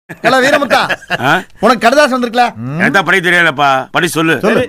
Hello வீரமுத்தா ஆ? உனக்கு கடுதாசம் வந்திருக்கல எனக்கு தான் படிக்க தெரியலப்பா படி சொல்லு சொல்லு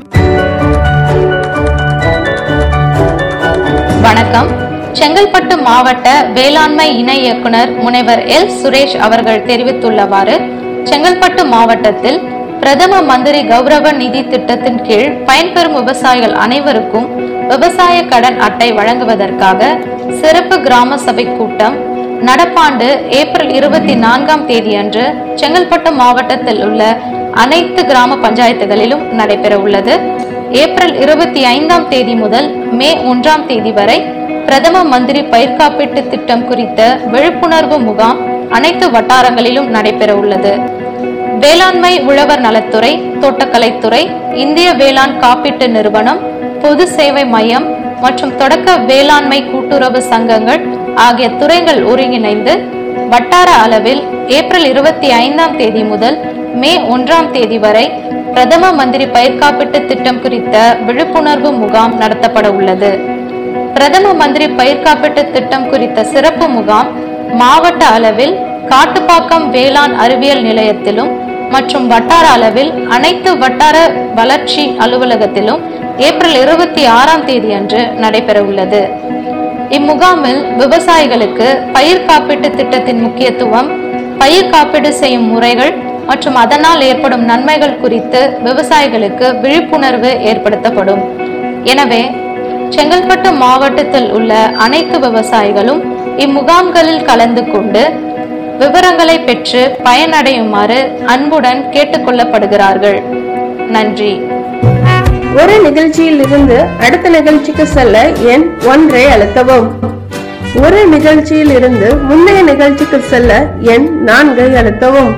வணக்கம் செங்கல்பட்டு மாவட்ட வேளாண்மை இணை இயக்குனர் முனைவர் எல் சுரேஷ் அவர்கள் தெரிவித்துள்ளவாறு செங்கல்பட்டு மாவட்டத்தில் பிரதம மந்திரி கௌரவ நிதி திட்டத்தின் கீழ் பயன்பெறும் விவசாயிகள் அனைவருக்கும் விவசாய கடன் அட்டை வழங்குவதற்காக சிறப்பு கிராம சபை கூட்டம் நடப்பாண்டு ஏப்ரல் இருபத்தி நான்காம் தேதியன்று செங்கல்பட்டு மாவட்டத்தில் உள்ள அனைத்து கிராம பஞ்சாயத்துகளிலும் நடைபெற உள்ளது ஏப்ரல் இருபத்தி ஐந்தாம் தேதி முதல் மே ஒன்றாம் தேதி வரை பிரதம மந்திரி பயிர் காப்பீட்டு திட்டம் குறித்த விழிப்புணர்வு முகாம் அனைத்து வட்டாரங்களிலும் நடைபெற உள்ளது வேளாண்மை உழவர் நலத்துறை தோட்டக்கலைத்துறை இந்திய வேளாண் காப்பீட்டு நிறுவனம் பொது சேவை மையம் மற்றும் தொடக்க வேளாண்மை கூட்டுறவு சங்கங்கள் ஆகிய துறைகள் ஒருங்கிணைந்து வட்டார அளவில் ஏப்ரல் இருபத்தி ஐந்தாம் தேதி முதல் மே ஒன்றாம் தேதி வரை பிரதம மந்திரி பயிர் காப்பீட்டு திட்டம் குறித்த விழிப்புணர்வு முகாம் நடத்தப்பட உள்ளது பிரதம மந்திரி பயிர் காப்பீட்டு திட்டம் குறித்த சிறப்பு முகாம் மாவட்ட அளவில் காட்டுப்பாக்கம் வேளாண் அறிவியல் நிலையத்திலும் மற்றும் வட்டார அளவில் அனைத்து வட்டார வளர்ச்சி அலுவலகத்திலும் ஏப்ரல் இருபத்தி ஆறாம் தேதி அன்று நடைபெற உள்ளது இம்முகாமில் விவசாயிகளுக்கு பயிர் காப்பீட்டு திட்டத்தின் முக்கியத்துவம் பயிர் காப்பீடு செய்யும் முறைகள் மற்றும் அதனால் ஏற்படும் நன்மைகள் குறித்து விவசாயிகளுக்கு விழிப்புணர்வு ஏற்படுத்தப்படும் எனவே செங்கல்பட்டு மாவட்டத்தில் உள்ள அனைத்து விவசாயிகளும் இம்முகாம்களில் கலந்து கொண்டு விவரங்களை பெற்று பயனடையுமாறு அன்புடன் கேட்டுக்கொள்ளப்படுகிறார்கள் நன்றி ஒரு நிகழ்ச்சியில் இருந்து அடுத்த நிகழ்ச்சிக்கு செல்ல எண் ஒன்றை அழுத்தவும் ஒரு நிகழ்ச்சியில் இருந்து முந்தைய நிகழ்ச்சிக்கு செல்ல எண் நான்கை அழுத்தவும்